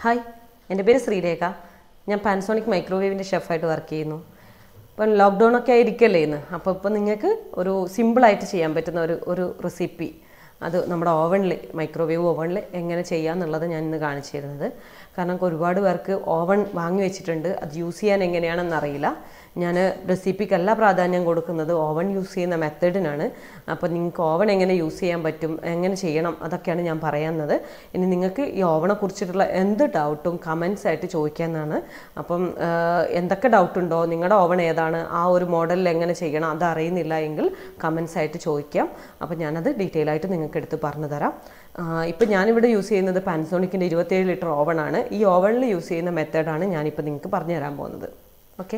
Hi എൻ്റെ പേര് ശ്രീരേഖ ഞാൻ പാനസോണിക് മൈക്രോവേവിൻ്റെ ഷെഫായിട്ട് വർക്ക് ചെയ്യുന്നു ഇപ്പം ലോക്ക്ഡൗൺ ഒക്കെ ആയിരിക്കല്ലേ ഇന്ന് അപ്പോൾ ഇപ്പം നിങ്ങൾക്ക് ഒരു സിമ്പിളായിട്ട് ചെയ്യാൻ പറ്റുന്ന ഒരു ഒരു റെസിപ്പി അത് നമ്മുടെ ഓവണിൽ മൈക്രോവേവ് ഓവണിൽ എങ്ങനെ ചെയ്യാമെന്നുള്ളത് ഞാൻ ഇന്ന് കാണിച്ചു തരുന്നത് കാരണം ഒരുപാട് പേർക്ക് ഓവൺ വാങ്ങി വെച്ചിട്ടുണ്ട് അത് യൂസ് ചെയ്യാൻ എങ്ങനെയാണെന്ന് അറിയില്ല ഞാൻ റെസിപ്പിക്കല്ല പ്രാധാന്യം കൊടുക്കുന്നത് ഓവൺ യൂസ് ചെയ്യുന്ന മെത്തേഡിനാണ് അപ്പോൾ നിങ്ങൾക്ക് ഓവൺ എങ്ങനെ യൂസ് ചെയ്യാൻ പറ്റും എങ്ങനെ ചെയ്യണം അതൊക്കെയാണ് ഞാൻ പറയുന്നത് ഇനി നിങ്ങൾക്ക് ഈ ഓവണെ കുറിച്ചിട്ടുള്ള എന്ത് ഡൗട്ടും കമൻസ് ആയിട്ട് ചോദിക്കാമെന്നാണ് അപ്പം ആഹ്, എന്തൊക്കെ ഡൗട്ട് ഉണ്ടോ നിങ്ങളുടെ ഓവൺ ഏതാണ് ആ ഒരു മോഡലിൽ എങ്ങനെ ചെയ്യണം അത് അറിയുന്നില്ല എങ്കിൽ കമൻസ് ആയിട്ട് ചോദിക്കാം അപ്പോൾ ഞാനത് ഡീറ്റെയിൽ ആയിട്ട് നിങ്ങൾക്ക് എടുത്ത് പറഞ്ഞു തരാം ആഹ്, ഇപ്പം ഞാനിവിടെ യൂസ് ചെയ്യുന്നത് പാനസോണിക്കിൻ്റെ ഇരുപത്തേഴ് ലിറ്റർ ഓവണാണ് ഈ ഓവണിൽ യൂസ് ചെയ്യുന്ന മെത്തേഡാണ് ഞാനിപ്പോൾ നിങ്ങൾക്ക് പറഞ്ഞു തരാൻ പോകുന്നത് ഓക്കെ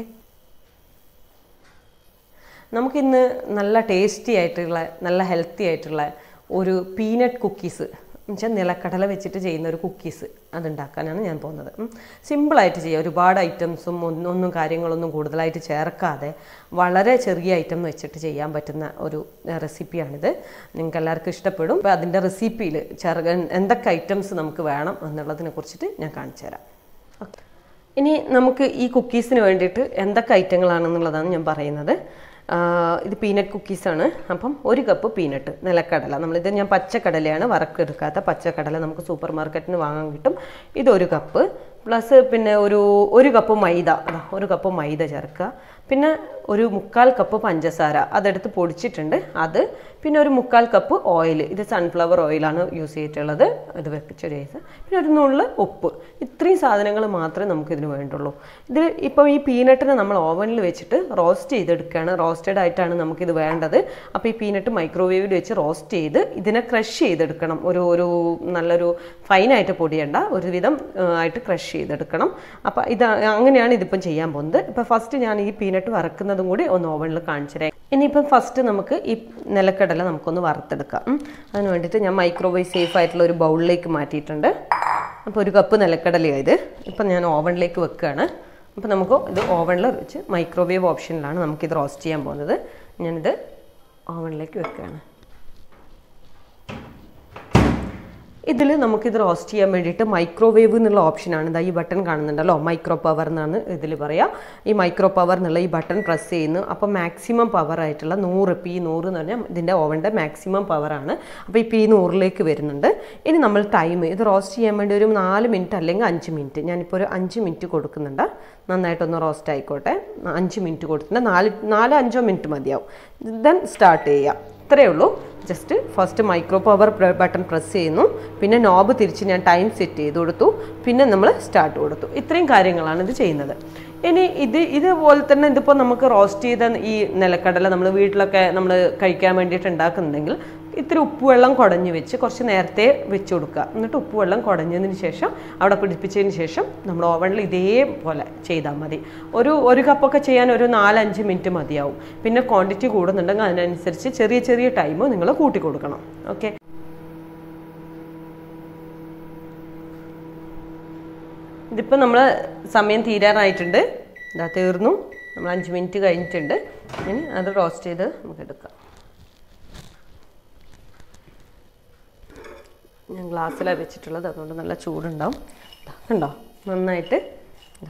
നമുക്കിന്ന് നല്ല ടേസ്റ്റി ആയിട്ടുള്ള നല്ല ഹെൽത്തി ആയിട്ടുള്ള ഒരു പീനട്ട് കുക്കീസ് എന്നുവെച്ചാൽ നിലക്കടല വെച്ചിട്ട് ചെയ്യുന്ന ഒരു കുക്കീസ് അതുണ്ടാക്കാനാണ് ഞാൻ പോകുന്നത് ഉം. സിമ്പിളായിട്ട് ചെയ്യുക ഒരുപാട് ഐറ്റംസും ഒന്നും ഒന്നും കാര്യങ്ങളൊന്നും കൂടുതലായിട്ട് ചേർക്കാതെ വളരെ ചെറിയ ഐറ്റം വെച്ചിട്ട് ചെയ്യാൻ പറ്റുന്ന ഒരു ഏഹ്, റെസിപ്പിയാണിത് നിങ്ങൾക്ക് എല്ലാവർക്കും ഇഷ്ടപ്പെടും അപ്പോൾ അതിൻ്റെ റെസിപ്പിയിൽ ചെറുക എന്തൊക്കെ ഐറ്റംസ് നമുക്ക് വേണം എന്നുള്ളതിനെ കുറിച്ചിട്ട് ഞാൻ കാണിച്ചു തരാം ഓക്കെ ഇനി നമുക്ക് ഈ കുക്കീസിന് വേണ്ടിയിട്ട് എന്തൊക്കെ ഐറ്റങ്ങളാണെന്നുള്ളതാണ് ഞാൻ പറയുന്നത് ആഹ് ഇത് പീനട്ട് കുക്കീസാണ് അപ്പം ഒരു കപ്പ് പീനട്ട് നിലക്കടല നമ്മളിത് ഞാൻ പച്ചക്കടലയാണ് വറക്കെടുക്കാത്ത പച്ചക്കടല നമുക്ക് സൂപ്പർ മാർക്കറ്റിൽ നിന്ന് വാങ്ങാൻ കിട്ടും ഇതൊരു കപ്പ് പ്ലസ് പിന്നെ ഒരു ഒരു കപ്പ് മൈദ അതാ ഒരു കപ്പ് മൈദ ചേർക്കുക പിന്നെ ഒരു മുക്കാൽ കപ്പ് പഞ്ചസാര അതെടുത്ത് പൊടിച്ചിട്ടുണ്ട് അത് പിന്നെ ഒരു മുക്കാൽ കപ്പ് ഓയിൽ ഇത് സൺഫ്ലവർ ഓയിലാണ് യൂസ് ചെയ്തിട്ടുള്ളത് ഇത് വെച്ചൊരു കേസ് പിന്നെ ഒരു നുള്ള് ഉപ്പ് ഇത്രയും സാധനങ്ങൾ മാത്രമേ നമുക്കിതിന് വേണ്ടുള്ളൂ ഇത് ഇപ്പോൾ ഈ പീനട്ടിനെ നമ്മൾ ഓവനിൽ വെച്ചിട്ട് റോസ്റ്റ് ചെയ്തെടുക്കുകയാണ് റോസ്റ്റഡ് ആയിട്ടാണ് നമുക്കിത് വേണ്ടത് അപ്പോൾ ഈ പീനട്ട് മൈക്രോവേവിൽ വെച്ച് റോസ്റ്റ് ചെയ്ത് ഇതിനെ ക്രഷ് ചെയ്തെടുക്കണം ഒരു ഒരു നല്ലൊരു ഫൈനായിട്ട് പൊടിയണ്ട ഒരുവിധം ആ, ആയിട്ട് ക്രഷ് ചെയ്തെടുക്കണം അപ്പോൾ ഇത് അങ്ങനെയാണ് ഇതിപ്പം ചെയ്യാൻ പോകുന്നത് ഇപ്പോൾ ഫസ്റ്റ് ഞാൻ ഈ പീനട്ട് വറക്കുന്നതും കൂടി ഒന്ന് ഓവനിൽ കാണിച്ചു തരാം ഇനിയിപ്പം ഫസ്റ്റ് നമുക്ക് ഈ നിലക്കടല നമുക്കൊന്ന് വറുത്തെടുക്കാം ഉം. അതിന് വേണ്ടിയിട്ട് ഞാൻ മൈക്രോവേവ് സേഫ് ആയിട്ടുള്ള ഒരു ബൗളിലേക്ക് മാറ്റിയിട്ടുണ്ട് അപ്പോൾ ഒരു കപ്പ് നിലക്കടലയാണ് ഇത് ഇപ്പം ഞാൻ ഓവനിലേക്ക് വെക്കുകയാണ് അപ്പോൾ നമുക്ക് ഇത് ഓവനിൽ വെച്ച് മൈക്രോവേവ് ഓപ്ഷനിലാണ് നമുക്കിത് റോസ്റ്റ് ചെയ്യാൻ പോകുന്നത് ഞാനിത് ഓവനിലേക്ക് വെക്കുകയാണ് ഇതിൽ നമുക്കിത് റോസ്റ്റ് ചെയ്യാൻ വേണ്ടിയിട്ട് മൈക്രോവേവ് എന്നുള്ള ഓപ്ഷനാണ് ഇതാ ഈ ബട്ടൺ കാണുന്നുണ്ടല്ലോ മൈക്രോ പവർ എന്നാണ് ഇതിൽ പറയുക ഈ മൈക്രോ പവർ എന്നുള്ള ഈ ബട്ടൺ പ്രസ് ചെയ്യുന്നു അപ്പോൾ മാക്സിമം പവർ ആയിട്ടുള്ള നൂറ് പി നൂറ് എന്ന് പറഞ്ഞാൽ ഇതിൻ്റെ ഓവൻ്റെ മാക്സിമം പവറാണ് അപ്പോൾ ഈ പി നൂറിലേക്ക് വരുന്നുണ്ട് ഇനി നമ്മൾ ടൈം ഇത് റോസ്റ്റ് ചെയ്യാൻ വേണ്ടി ഒരു നാല് മിനിറ്റ് അല്ലെങ്കിൽ അഞ്ച് മിനിറ്റ് ഞാനിപ്പോൾ ഒരു അഞ്ച് മിനിറ്റ് കൊടുക്കുന്നുണ്ട് നന്നായിട്ടൊന്ന് റോസ്റ്റ് ആയിക്കോട്ടെ അഞ്ച് മിനിറ്റ് കൊടുത്തിട്ടുണ്ട് നാല് നാലോ അഞ്ചോ മിനിറ്റ് മതിയാവും ദെൻ സ്റ്റാർട്ട് ചെയ്യാം ഇത്രയേ ഉള്ളൂ just first micro power button press ചെയ്യുന്നു പിന്നെ നോബ് തിരിച്ച് ഞാൻ ടൈം സെറ്റ് ചെയ്ത് കൊടുത്തു പിന്നെ നമ്മൾ സ്റ്റാർട്ട് കൊടുത്തു ഇത്രയും കാര്യങ്ങളാണ് ഇത് ചെയ്യുന്നത് ഇനി ഇത് ഇതുപോലെ തന്നെ ഇതിപ്പോൾ നമുക്ക് റോസ്റ്റ് ചെയ്ത ഈ നിലക്കടല നമ്മൾ വീട്ടിലൊക്കെ നമ്മൾ കഴിക്കാൻ വേണ്ടിയിട്ട് ഉണ്ടാക്കുന്നുണ്ടെങ്കിൽ ഇത്തിരി ഉപ്പുവെള്ളം കുടഞ്ഞ് വെച്ച് കുറച്ച് നേരത്തെ വെച്ച് കൊടുക്കുക എന്നിട്ട് ഉപ്പുവെള്ളം കുടഞ്ഞതിന് ശേഷം അവിടെ പിടിപ്പിച്ചതിന് ശേഷം നമ്മൾ ഓവനിൽ ഇതേപോലെ ചെയ്താൽ മതി ഒരു ഒരു കപ്പൊക്കെ ചെയ്യാൻ ഒരു നാലഞ്ച് മിനിറ്റ് മതിയാവും പിന്നെ ക്വാണ്ടിറ്റി കൂടുന്നുണ്ടെങ്കിൽ അതിനനുസരിച്ച് ചെറിയ ചെറിയ ടൈം നിങ്ങൾ കൂട്ടി കൊടുക്കണം ഓക്കെ ഇതിപ്പോൾ നമ്മൾ സമയം തീരാറായിട്ടുണ്ട് ഇതാ തീർന്നു നമ്മൾ അഞ്ച് മിനിറ്റ് കഴിഞ്ഞിട്ടുണ്ട് ഇനി അത് റോസ്റ്റ് ചെയ്ത് നമുക്ക് എടുക്കാം ഞാൻ ഗ്ലാസ്സിലാണ് വെച്ചിട്ടുള്ളത് അതുകൊണ്ട് നല്ല ചൂടുണ്ടാവും ദാ, കണ്ടോ നന്നായിട്ട് ദാ.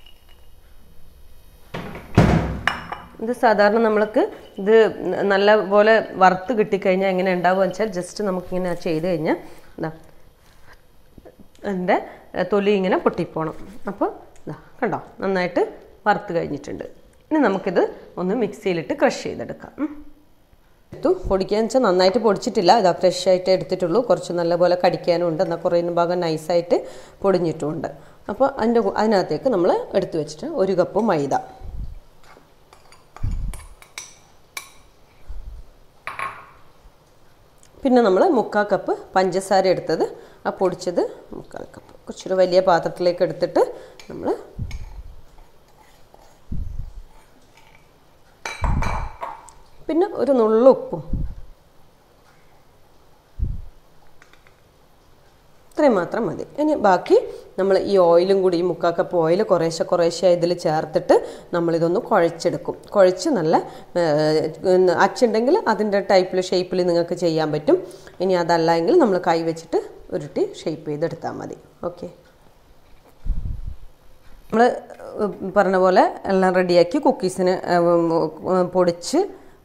ഇത് സാധാരണ നമ്മൾക്ക് ഇത് നല്ല പോലെ വറുത്ത് കിട്ടിക്കഴിഞ്ഞാൽ എങ്ങനെ ഉണ്ടാവുക വെച്ചാൽ ജസ്റ്റ് നമുക്കിങ്ങനെ ചെയ്ത് കഴിഞ്ഞാൽ ഇതാ അതിൻ്റെ തൊലി ഇങ്ങനെ പൊട്ടിപ്പോണം അപ്പോൾ ഇതാ കണ്ടോ നന്നായിട്ട് വറുത്ത് കഴിഞ്ഞിട്ടുണ്ട് ഇനി നമുക്കിത് ഒന്ന് മിക്സിയിലിട്ട് ക്രഷ് ചെയ്തെടുക്കാം ഉം. എടുത്തു പൊടിക്കാന്ന് വെച്ചാൽ നന്നായിട്ട് പൊടിച്ചിട്ടില്ല ഇതാ ഫ്രഷ് ആയിട്ട് എടുത്തിട്ടുള്ളൂ കുറച്ച് നല്ലപോലെ കടിക്കാനും ഉണ്ട് എന്നാൽ കുറേ ഭാഗം നൈസായിട്ട് പൊടിഞ്ഞിട്ടുമുണ്ട് അപ്പോൾ അതിൻ്റെ കൂ- അതിനകത്തേക്ക് നമ്മൾ എടുത്തു വെച്ചിട്ട് ഒരു കപ്പ് മൈദ പിന്നെ നമ്മൾ മുക്കാൽ കപ്പ് പഞ്ചസാര എടുത്തത് ആ പൊടിച്ചത് മുക്കാൽ കപ്പ് കുറച്ചൊരു വലിയ പാത്രത്തിലേക്ക് എടുത്തിട്ട് നമ്മൾ പിന്നെ ഒരു നുള്ള ഉപ്പും ഇത്രയും മാത്രം മതി ഇനി ബാക്കി നമ്മൾ ഈ ഓയിലും കൂടി ഈ മുക്കാൽ കപ്പ് ഓയിൽ കുറേശ്ശെ കുറേശ്ശെ ഇതിൽ ചേർത്തിട്ട് നമ്മളിതൊന്ന് കുഴച്ചെടുക്കും കുഴച്ച് നല്ല ഏഹ്, അച്ചുണ്ടെങ്കിൽ അതിൻ്റെ ടൈപ്പിൽ ഷേപ്പിൽ നിങ്ങൾക്ക് ചെയ്യാൻ പറ്റും ഇനി അതല്ല എങ്കിൽ നമ്മൾ കൈ വെച്ചിട്ട് ഉരുട്ടി ഷേപ്പ് ചെയ്തെടുത്താൽ മതി ഓക്കെ നമ്മൾ പറഞ്ഞ പോലെ എല്ലാം റെഡിയാക്കി കുക്കീസിന് പൊടിച്ച്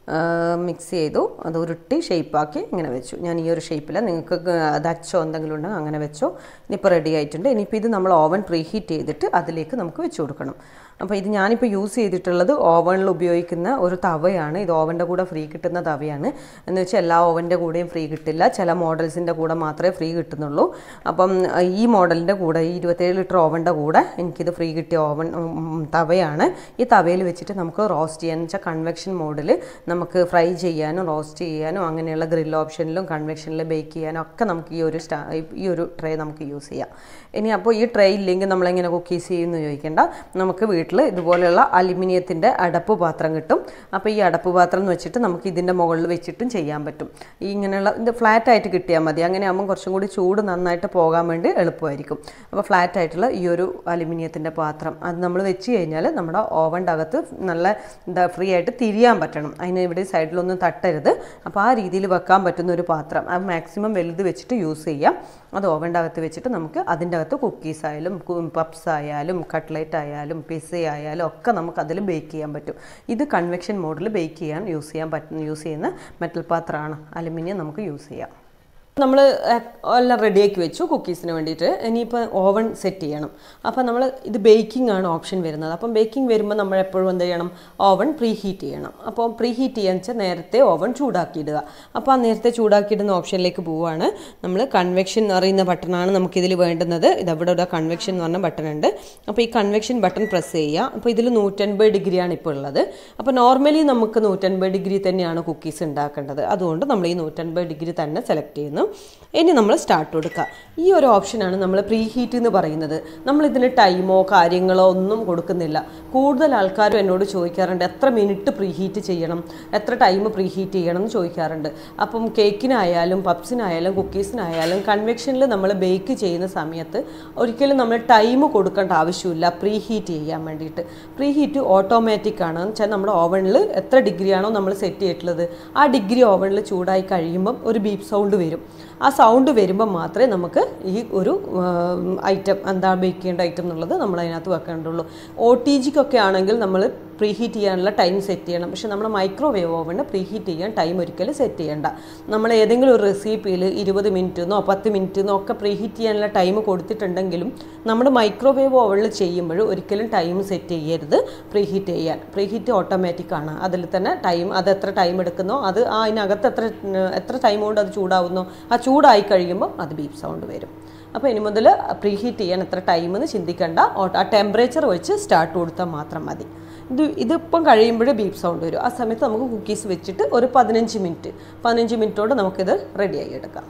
മിക്സ് ചെയ്തു അത് ഉരുട്ടി ഷേപ്പാക്കി ഇങ്ങനെ വെച്ചു ഞാൻ ഈ ഒരു ഷേപ്പിൽ നിങ്ങൾക്ക് അത് അച്ചോ എന്തെങ്കിലും ഉണ്ടെങ്കിൽ അങ്ങനെ വെച്ചോ ഇനിയിപ്പോൾ റെഡി ആയിട്ടുണ്ട് ഇനിയിപ്പോൾ ഇത് നമ്മൾ ഓവൻ പ്രീ ഹീറ്റ് ചെയ്തിട്ട് അതിലേക്ക് നമുക്ക് വെച്ച് കൊടുക്കണം അപ്പോൾ ഇത് ഞാനിപ്പോൾ യൂസ് ചെയ്തിട്ടുള്ളത് ഓവനിൽ ഉപയോഗിക്കുന്ന ഒരു തവയാണ് ഇത് ഓവൻ്റെ കൂടെ ഫ്രീ കിട്ടുന്ന തവയാണ് എന്ന് വെച്ചാൽ എല്ലാ ഓവൻ്റെ കൂടെയും ഫ്രീ കിട്ടില്ല ചില മോഡൽസിൻ്റെ കൂടെ മാത്രമേ ഫ്രീ കിട്ടുന്നുള്ളൂ അപ്പം ഈ മോഡലിൻ്റെ കൂടെ ഈ ഇരുപത്തേഴ് ലിറ്റർ ഓവൻ്റെ കൂടെ എനിക്കിത് ഫ്രീ കിട്ടിയ ഓവൻ ഉം, തവയാണ് ഈ തവയിൽ വെച്ചിട്ട് നമുക്ക് റോസ്റ്റ് ചെയ്യാൻ വെച്ചാൽ കൺവെക്ഷൻ മോഡിൽ നമുക്ക് ഫ്രൈ ചെയ്യാനും റോസ്റ്റ് ചെയ്യാനും അങ്ങനെയുള്ള ഗ്രിൽ ഓപ്ഷനിലും കൺവെക്ഷനിൽ ബേക്ക് ചെയ്യാനും ഒക്കെ നമുക്ക് ഈ ഒരു സ്റ്റാ ഈ ഒരു ട്രേ നമുക്ക് യൂസ് ചെയ്യാം ഇനി അപ്പോൾ ഈ ട്രേ ഇല്ലെങ്കിൽ നമ്മളെങ്ങനെ കുക്കീസ് ചെയ്യുമെന്ന് ചോദിക്കേണ്ട നമുക്ക് വീട്ടിൽ ഇതുപോലെയുള്ള അലുമിനിയത്തിൻ്റെ അടപ്പ് പാത്രം കിട്ടും അപ്പോൾ ഈ അടപ്പ് പാത്രം എന്ന് വെച്ചിട്ട് നമുക്ക് ഇതിൻ്റെ മുകളിൽ വെച്ചിട്ടും ചെയ്യാൻ പറ്റും ഈ ഇങ്ങനെയുള്ള ഇത് ഫ്ലാറ്റ് ആയിട്ട് കിട്ടിയാൽ മതി അങ്ങനെ ആകുമ്പോൾ കുറച്ചും കൂടി ചൂട് നന്നായിട്ട് പോകാൻ വേണ്ടി എളുപ്പമായിരിക്കും അപ്പോൾ ഫ്ലാറ്റ് ആയിട്ടുള്ള ഈ ഒരു അലുമിനിയത്തിൻ്റെ പാത്രം അത് നമ്മൾ വെച്ച് കഴിഞ്ഞാൽ നമ്മുടെ ഓവൻ്റെ അകത്ത് നല്ല എന്താ ഫ്രീ ആയിട്ട് തിരിയാൻ പറ്റണം അതിന് ഇവിടെ സൈഡിലൊന്നും തട്ടരുത് അപ്പോൾ ആ രീതിയിൽ വെക്കാൻ പറ്റുന്ന ഒരു പാത്രം അത് മാക്സിമം വലുത് വെച്ചിട്ട് യൂസ് ചെയ്യാം അത് ഓവൻ്റെ അകത്ത് വെച്ചിട്ട് നമുക്ക് അതിൻ്റെ അകത്ത് കുക്കീസ് ആയാലും പപ്സ് ആയാലും കട്ട്ലേറ്റ് ആയാലും പിസ്സ ആയാലും ഒക്കെ നമുക്ക് അതിൽ ബേക്ക് ചെയ്യാൻ പറ്റും ഇത് കൺവെക്ഷൻ മോഡിൽ ബേക്ക് ചെയ്യാൻ യൂസ് ചെയ്യാൻ പറ്റുന്ന യൂസ് ചെയ്യുന്ന മെറ്റൽ പാത്രമാണ് അലുമിനിയം നമുക്ക് യൂസ് ചെയ്യാം നമ്മൾ എല്ലാം റെഡിയാക്കി വെച്ചു കുക്കീസിന് വേണ്ടിയിട്ട് ഇനിയിപ്പോൾ ഓവൻ സെറ്റ് ചെയ്യണം അപ്പോൾ നമ്മൾ ഇത് ബേക്കിംഗ് ആണ് ഓപ്ഷൻ വരുന്നത് അപ്പം ബേക്കിംഗ് വരുമ്പോൾ നമ്മൾ എപ്പോഴും എന്ത് ചെയ്യണം ഓവൻ പ്രീ ഹീറ്റ് ചെയ്യണം അപ്പോൾ പ്രീ ഹീറ്റ് ചെയ്യാന്ന് വെച്ചാൽ നേരത്തെ ഓവൻ ചൂടാക്കിയിടുക അപ്പോൾ ആ നേരത്തെ ചൂടാക്കിയിടുന്ന ഓപ്ഷനിലേക്ക് പോവുകയാണ് നമ്മൾ കൺവെക്ഷൻ എന്ന് പറയുന്ന ബട്ടണാണ് നമുക്കിതിൽ വേണ്ടുന്നത് ഇത് അവിടെ ഒരു കൺവെക്ഷൻ എന്ന് പറഞ്ഞ ബട്ടൺ ഉണ്ട് അപ്പോൾ ഈ കൺവെക്ഷൻ ബട്ടൺ പ്രസ് ചെയ്യുക അപ്പോൾ ഇതിൽ നൂറ്റൻപത് ഡിഗ്രിയാണ് ഇപ്പോൾ ഉള്ളത് അപ്പോൾ നോർമലി നമുക്ക് നൂറ്റൻപത് ഡിഗ്രി തന്നെയാണ് കുക്കീസ് ഉണ്ടാക്കേണ്ടത് അതുകൊണ്ട് നമ്മൾ ഈ നൂറ്റൻപത് ഡിഗ്രി തന്നെ സെലക്ട് ചെയ്യുന്നു ഇനി നമ്മൾ സ്റ്റാർട്ട് കൊടുക്കുക ഈ ഒരു ഓപ്ഷനാണ് നമ്മൾ പ്രീ ഹീറ്റ് എന്ന് പറയുന്നത് നമ്മൾ ഇതിന് ടൈമോ കാര്യങ്ങളോ ഒന്നും കൊടുക്കുന്നില്ല കൂടുതൽ ആൾക്കാരും എന്നോട് ചോദിക്കാറുണ്ട് എത്ര മിനിറ്റ് പ്രീ ഹീറ്റ് ചെയ്യണം എത്ര ടൈം പ്രീ ഹീറ്റ് ചെയ്യണം എന്ന് ചോദിക്കാറുണ്ട് അപ്പം കേക്കിനായാലും പപ്സിനായാലും കുക്കീസിനായാലും കൺവെക്ഷനിൽ നമ്മൾ ബേക്ക് ചെയ്യുന്ന സമയത്ത് ഒരിക്കലും നമ്മൾ ടൈം കൊടുക്കേണ്ട ആവശ്യമില്ല പ്രീ ഹീറ്റ് ചെയ്യാൻ വേണ്ടിയിട്ട് പ്രീ ഹീറ്റ് ഓട്ടോമാറ്റിക് ആണ് എന്ന് വെച്ചാൽ നമ്മുടെ ഓവനിൽ എത്ര ഡിഗ്രിയാണോ നമ്മൾ സെറ്റ് ചെയ്തിട്ടുള്ളത് ആ ഡിഗ്രി ഓവനിൽ ചൂടായി കഴിയുമ്പം ഒരു ബീപ്പ് സൗണ്ട് വരും ആ സൗണ്ട് വരുമ്പോൾ മാത്രമേ നമുക്ക് ഈ ഒരു ഐറ്റം എന്താ ബേക്ക് ചെയ്യേണ്ട ഐറ്റം എന്നുള്ളത് നമ്മൾ അതിനകത്ത് വെക്കേണ്ടുള്ളൂ ഒ ടി ജിക്കൊക്കെ ആണെങ്കിൽ നമ്മൾ പ്രീ ഹീറ്റ് ചെയ്യാനുള്ള ടൈം സെറ്റ് ചെയ്യണം പക്ഷെ നമ്മൾ മൈക്രോവേവ് ഓവന് പ്രീ ഹീറ്റ് ചെയ്യാൻ ടൈം ഒരിക്കലും സെറ്റ് ചെയ്യണ്ട നമ്മൾ ഏതെങ്കിലും ഒരു റെസിപ്പിയിൽ ഇരുപത് മിനിറ്റ് എന്നോ പത്ത് മിനിറ്റ് എന്നോ ഒക്കെ പ്രീ ഹീറ്റ് ചെയ്യാനുള്ള ടൈം കൊടുത്തിട്ടുണ്ടെങ്കിലും നമ്മൾ മൈക്രോവേവ് ഓവനിൽ ചെയ്യുമ്പോൾ ഒരിക്കലും ടൈം സെറ്റ് ചെയ്യരുത് പ്രീ ഹീറ്റ് ചെയ്യാൻ പ്രീ ഹീറ്റ് ഓട്ടോമാറ്റിക് ആണ് അതിൽ തന്നെ ടൈം അത് എത്ര ടൈം എടുക്കുന്നോ അത് ആ അതിനകത്ത് എത്ര എത്ര ടൈം കൊണ്ട് അത് ചൂടാവുന്നോ ആ ചൂടായി കഴിയുമ്പോൾ അത് ബീപ്പ് സൗണ്ട് വരും അപ്പോൾ ഇനി മുതൽ പ്രീ ഹീറ്റ് ചെയ്യാൻ എത്ര ടൈം എന്ന് ചിന്തിക്കേണ്ട ആ ടെമ്പറേച്ചർ വെച്ച് സ്റ്റാർട്ട് കൊടുത്താൽ മാത്രം മതി ഇത് ഇതിപ്പം കഴിയുമ്പോൾ ബീപ്പ് സൗണ്ട് വരും ആ സമയത്ത് നമുക്ക് കുക്കീസ് വെച്ചിട്ട് ഒരു പതിനഞ്ച് മിനിറ്റ് പതിനഞ്ച് മിനിറ്റോടെ നമുക്കിത് റെഡിയായി എടുക്കാം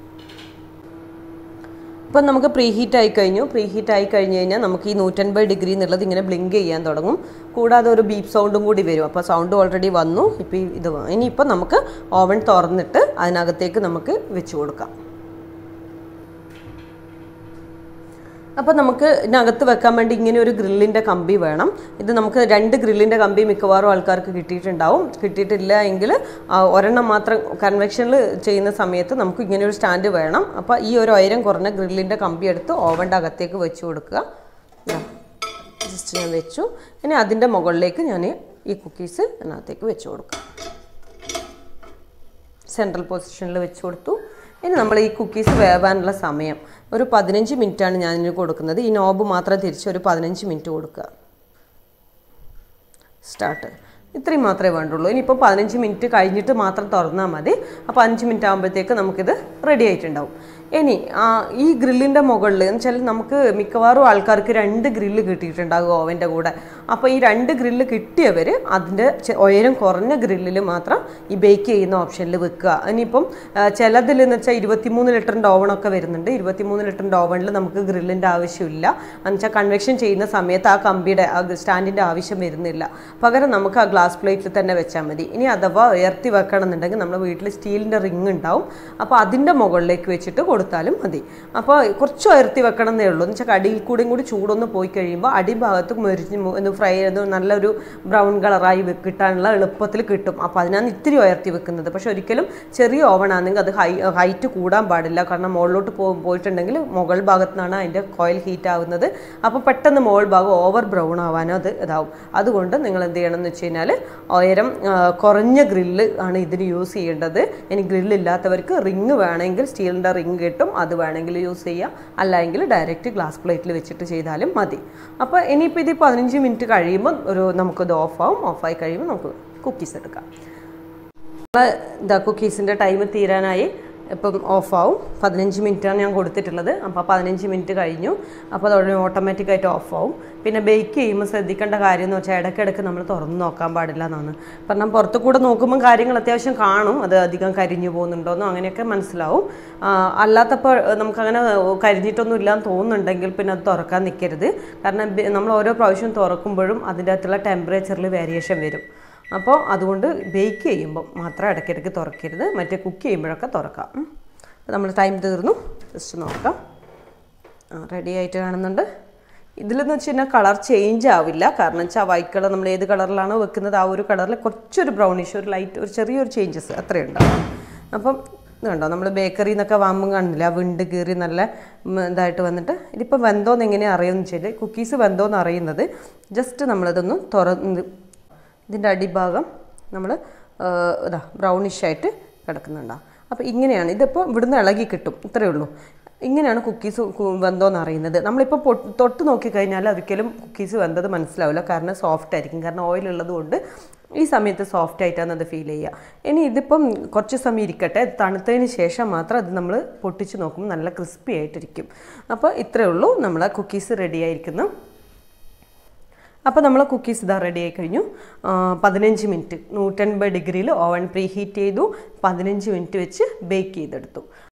ഇപ്പം നമുക്ക് പ്രീ ഹീറ്റ് ആയി കഴിഞ്ഞു പ്രീ ഹീറ്റ് ആയി കഴിഞ്ഞ് കഴിഞ്ഞാൽ നമുക്ക് ഈ നൂറ്റൻപത് ഡിഗ്രി എന്നുള്ളത് ഇങ്ങനെ ബ്ലിങ്ക് ചെയ്യാൻ തുടങ്ങും കൂടാതെ ഒരു ബീപ്പ് സൗണ്ടും കൂടി വരും അപ്പോൾ സൗണ്ട് ഓൾറെഡി വന്നു ഇപ്പോൾ ഇത് ഇനിയിപ്പോൾ നമുക്ക് ഓവൻ തുറന്നിട്ട് അതിനകത്തേക്ക് നമുക്ക് വെച്ച് കൊടുക്കാം അപ്പോൾ നമുക്ക് ഇതിനകത്ത് വെക്കാൻ വേണ്ടി ഇങ്ങനെ ഒരു ഗ്രില്ലിൻ്റെ കമ്പി വേണം ഇത് നമുക്ക് രണ്ട് ഗ്രില്ലിൻ്റെ കമ്പി മിക്കവാറും ആൾക്കാർക്ക് കിട്ടിയിട്ടുണ്ടാവും കിട്ടിയിട്ടില്ല എങ്കിൽ ആ, ഒരെണ്ണം മാത്രം കൺവെക്ഷനിൽ ചെയ്യുന്ന സമയത്ത് നമുക്ക് ഇങ്ങനെ ഒരു സ്റ്റാൻഡ് വേണം അപ്പോൾ ഈ ഒരു ഉയരം കുറഞ്ഞ ഗ്രില്ലിൻ്റെ കമ്പി എടുത്ത് ഓവൻ്റെ അകത്തേക്ക് വെച്ച് കൊടുക്കുക ജസ്റ്റ് ഞാൻ വെച്ചു ഇനി അതിൻ്റെ മുകളിലേക്ക് ഞാൻ ഈ കുക്കീസ് അതിനകത്തേക്ക് വെച്ച് കൊടുക്കാം സെൻട്രൽ പൊസിഷനിൽ വെച്ച് കൊടുത്തു ഇനി നമ്മൾ ഈ കുക്കീസ് വേവാനുള്ള സമയം ഒരു പതിനഞ്ച് മിനിറ്റാണ് ഞാൻ ഇതിന് കൊടുക്കുന്നത് ഈ നോബ് മാത്രം തിരിച്ച് ഒരു പതിനഞ്ച് മിനിറ്റ് കൊടുക്കുക സ്റ്റാർട്ട് ഇത്രയും മാത്രമേ വേണ്ടുള്ളൂ ഇനിയിപ്പോൾ പതിനഞ്ച് മിനിറ്റ് കഴിഞ്ഞിട്ട് മാത്രം തുറന്നാൽ മതി അപ്പോൾ അഞ്ച് മിനിറ്റ് ആകുമ്പോഴത്തേക്ക് നമുക്കിത് റെഡി ആയിട്ടുണ്ടാവും ഇനി ആ, ഈ ഗ്രില്ലിൻ്റെ മുകളിൽ എന്ന് വെച്ചാൽ നമുക്ക് മിക്കവാറും ആൾക്കാർക്ക് രണ്ട് ഗ്രില്ല് കിട്ടിയിട്ടുണ്ടാകും ഓവൻ്റെ കൂടെ അപ്പോൾ ഈ രണ്ട് ഗ്രില്ല് കിട്ടിയവർ അതിൻ്റെ ചെ- ഉയരം കുറഞ്ഞ ഗ്രില്ലിൽ മാത്രം ഈ ബേക്ക് ചെയ്യുന്ന ഓപ്ഷനിൽ വെക്കുക ഇനിയിപ്പം ആ, ചിലതിൽ എന്ന് വെച്ചാൽ ഇരുപത്തിമൂന്ന് ലിറ്ററിൻ്റെ ഓവണൊക്കെ വരുന്നുണ്ട് ഇരുപത്തിമൂന്ന് ലിറ്ററിൻ്റെ ഓവണിൽ നമുക്ക് ഗ്രില്ലിൻ്റെ ആവശ്യമില്ല എന്ന് വെച്ചാൽ കൺവെക്ഷൻ ചെയ്യുന്ന സമയത്ത് ആ കമ്പിയുടെ ആ സ്റ്റാൻഡിൻ്റെ ആവശ്യം വരുന്നില്ല പകരം നമുക്ക് ആ ഗ്ലാസ് പ്ലേറ്റിൽ തന്നെ വെച്ചാൽ മതി ഇനി അഥവാ ഉയർത്തി വെക്കണം എന്നുണ്ടെങ്കിൽ നമ്മുടെ വീട്ടിൽ സ്റ്റീലിൻ്റെ റിങ് ഉണ്ടാവും അപ്പോൾ അതിൻ്റെ മുകളിലേക്ക് വെച്ചിട്ട് കൊടുക്കുക കൊടുത്താലും മതി അപ്പോൾ കുറച്ച് ഉയർത്തി വെക്കണം എന്നേ ഉള്ളൂ എന്ന് വെച്ചാൽ അടിയിൽ കൂടെയും കൂടി ചൂടൊന്ന് പോയി കഴിയുമ്പോൾ അടിഭാഗത്ത് മുരിഞ്ഞ് മു- ഒന്ന് ഫ്രൈ ചെയ്ത് നല്ലൊരു ബ്രൗൺ കളറായി വെ- കിട്ടാനുള്ള എളുപ്പത്തിൽ കിട്ടും അപ്പോൾ അതിനാണ് ഇത്തിരി ഉയർത്തി വെക്കുന്നത് പക്ഷെ ഒരിക്കലും ചെറിയ ഓവൺ ആണെങ്കിൽ അത് ഹൈ ഹൈറ്റ് കൂടാൻ പാടില്ല കാരണം മുകളിലോട്ട് പോ പോയിട്ടുണ്ടെങ്കിൽ മുകൾ ഭാഗത്തു നിന്നാണ് അതിൻ്റെ കോയിൽ ഹീറ്റ് ആവുന്നത് അപ്പോൾ പെട്ടെന്ന് മുകൾ ഭാഗം ഓവർ ബ്രൗൺ ആവാനോ അത് ഇതാവും അതുകൊണ്ട് നിങ്ങൾ എന്ത് ചെയ്യണം എന്ന് വെച്ച് കഴിഞ്ഞാൽ ഉയരം ആ, കുറഞ്ഞ ഗ്രില്ല് ആണ് ഇതിന് യൂസ് ചെയ്യേണ്ടത് ഇനി ഗ്രില്ലില്ലാത്തവർക്ക് റിങ് വേണമെങ്കിൽ സ്റ്റീലിൻ്റെ റിങ് കിട്ടും അത് വേണമെങ്കിൽ യൂസ് ചെയ്യാം അല്ലെങ്കിൽ ഡയറക്റ്റ് ഗ്ലാസ് പ്ലേറ്റിൽ വെച്ചിട്ട് ചെയ്താലും മതി അപ്പോൾ ഇനിയിപ്പോൾ ഇത് പതിനഞ്ച് മിനിറ്റ് കഴിയുമ്പോൾ ഒരു നമുക്കത് ഓഫാവും ഓഫായി കഴിയുമ്പോൾ നമുക്ക് കുക്കീസ് എടുക്കാം നമ്മളെ ഇതാ കുക്കീസിൻ്റെ ടൈം തീരാനായി ഇപ്പം ഓഫാവും പതിനഞ്ച് മിനിറ്റാണ് ഞാൻ കൊടുത്തിട്ടുള്ളത് അപ്പോൾ പതിനഞ്ച് മിനിറ്റ് കഴിഞ്ഞു അപ്പോൾ അത് ഉടനെ ഓട്ടോമാറ്റിക്കായിട്ട് ഓഫാവും പിന്നെ ബേക്ക് ചെയ്യുമ്പോൾ ശ്രദ്ധിക്കേണ്ട കാര്യം എന്ന് വെച്ചാൽ ഇടയ്ക്കിടയ്ക്ക് നമ്മൾ തുറന്ന് നോക്കാൻ പാടില്ല എന്നാണ് കാരണം പുറത്ത് കൂടെ നോക്കുമ്പോൾ കാര്യങ്ങൾ അത്യാവശ്യം കാണും അത് അധികം കരിഞ്ഞു പോകുന്നുണ്ടോന്നോ അങ്ങനെയൊക്കെ മനസ്സിലാവും ആ, അല്ലാത്തപ്പോൾ നമുക്കങ്ങനെ കരിഞ്ഞിട്ടൊന്നും ഇല്ലാന്ന് തോന്നുന്നുണ്ടെങ്കിൽ പിന്നെ അത് തുറക്കാൻ നിൽക്കരുത് കാരണം ബെ- നമ്മൾ ഓരോ പ്രാവശ്യം തുറക്കുമ്പോഴും അതിൻ്റെ അകത്തുള്ള ടെമ്പറേച്ചറിൽ വേരിയേഷൻ വരും അപ്പോൾ അതുകൊണ്ട് ബേക്ക് ചെയ്യുമ്പോൾ മാത്രം ഇടയ്ക്കിടയ്ക്ക് തുറക്കരുത് മറ്റേ കുക്ക് ചെയ്യുമ്പോഴൊക്കെ തുറക്കാം ഉം. അപ്പോൾ നമ്മൾ ടൈം തീർന്നു ജസ്റ്റ് നോക്കാം റെഡി ആയിട്ട് കാണുന്നുണ്ട് ഇതിലെന്ന് വെച്ച് കഴിഞ്ഞാൽ കളർ ചേഞ്ച് ആവില്ല കാരണം വെച്ചാൽ വൈറ്റ് കളർ നമ്മൾ ഏത് കളറിലാണോ വെക്കുന്നത് ആ ഒരു കളറിൽ കുറച്ചൊരു ബ്രൗണിഷ് ഒരു ലൈറ്റ് ഒരു ചെറിയൊരു ചേഞ്ചസ് അത്രയും ഉണ്ടാവും അപ്പം ഇത് കണ്ടോ നമ്മൾ ബേക്കറിയിൽ നിന്നൊക്കെ വാങ്ങുമ്പോൾ കാണുന്നില്ല ആ വിണ്ട് കീറി നല്ല ഉം, ഇതായിട്ട് വന്നിട്ട് ഇതിപ്പോൾ വെന്തോന്ന് എങ്ങനെയാണ് അറിയുമെന്ന് വെച്ചാൽ കുക്കീസ് വെന്തോന്ന് അറിയുന്നത് ജസ്റ്റ് നമ്മളിതൊന്ന് തുറന്ന് ഇതിൻ്റെ അടിഭാഗം നമ്മൾ ഇതാ ബ്രൗണിഷ് ആയിട്ട് കിടക്കുന്നുണ്ടാവും അപ്പോൾ ഇങ്ങനെയാണ് ഇതിപ്പോൾ ഇവിടുന്ന് ഇളകി കിട്ടും ഇത്രയേ ഉള്ളൂ ഇങ്ങനെയാണ് കുക്കീസ് വെന്തോന്ന് അറിയുന്നത് നമ്മളിപ്പോൾ പൊ- തൊട്ട് നോക്കിക്കഴിഞ്ഞാൽ ഒരിക്കലും കുക്കീസ് വെന്തത് മനസ്സിലാവില്ല കാരണം സോഫ്റ്റ് ആയിരിക്കും കാരണം ഓയിൽ ഉള്ളത് കൊണ്ട് ഈ സമയത്ത് സോഫ്റ്റ് ആയിട്ടാണ് അത് ഫീൽ ചെയ്യുക ഇനി ഇതിപ്പം കുറച്ച് സമയം ഇരിക്കട്ടെ ഇത് തണുത്തതിന് ശേഷം മാത്രം അത് നമ്മൾ പൊട്ടിച്ച് നോക്കുമ്പോൾ നല്ല ക്രിസ്പി ആയിട്ടിരിക്കും അപ്പോൾ ഇത്രയേ ഉള്ളൂ നമ്മളെ കുക്കീസ് റെഡി ആയിരിക്കുന്നു അപ്പോൾ നമ്മൾ കുക്കീസ് ഇതാ റെഡി ആയി കഴിഞ്ഞു ആ, പതിനഞ്ച് മിനിറ്റ് നൂറ്റൻപത് ഡിഗ്രിയിൽ ഓവൻ പ്രീ ഹീറ്റ് ചെയ്തു പതിനഞ്ച് മിനിറ്റ് വെച്ച് ബേക്ക് ചെയ്തെടുത്തു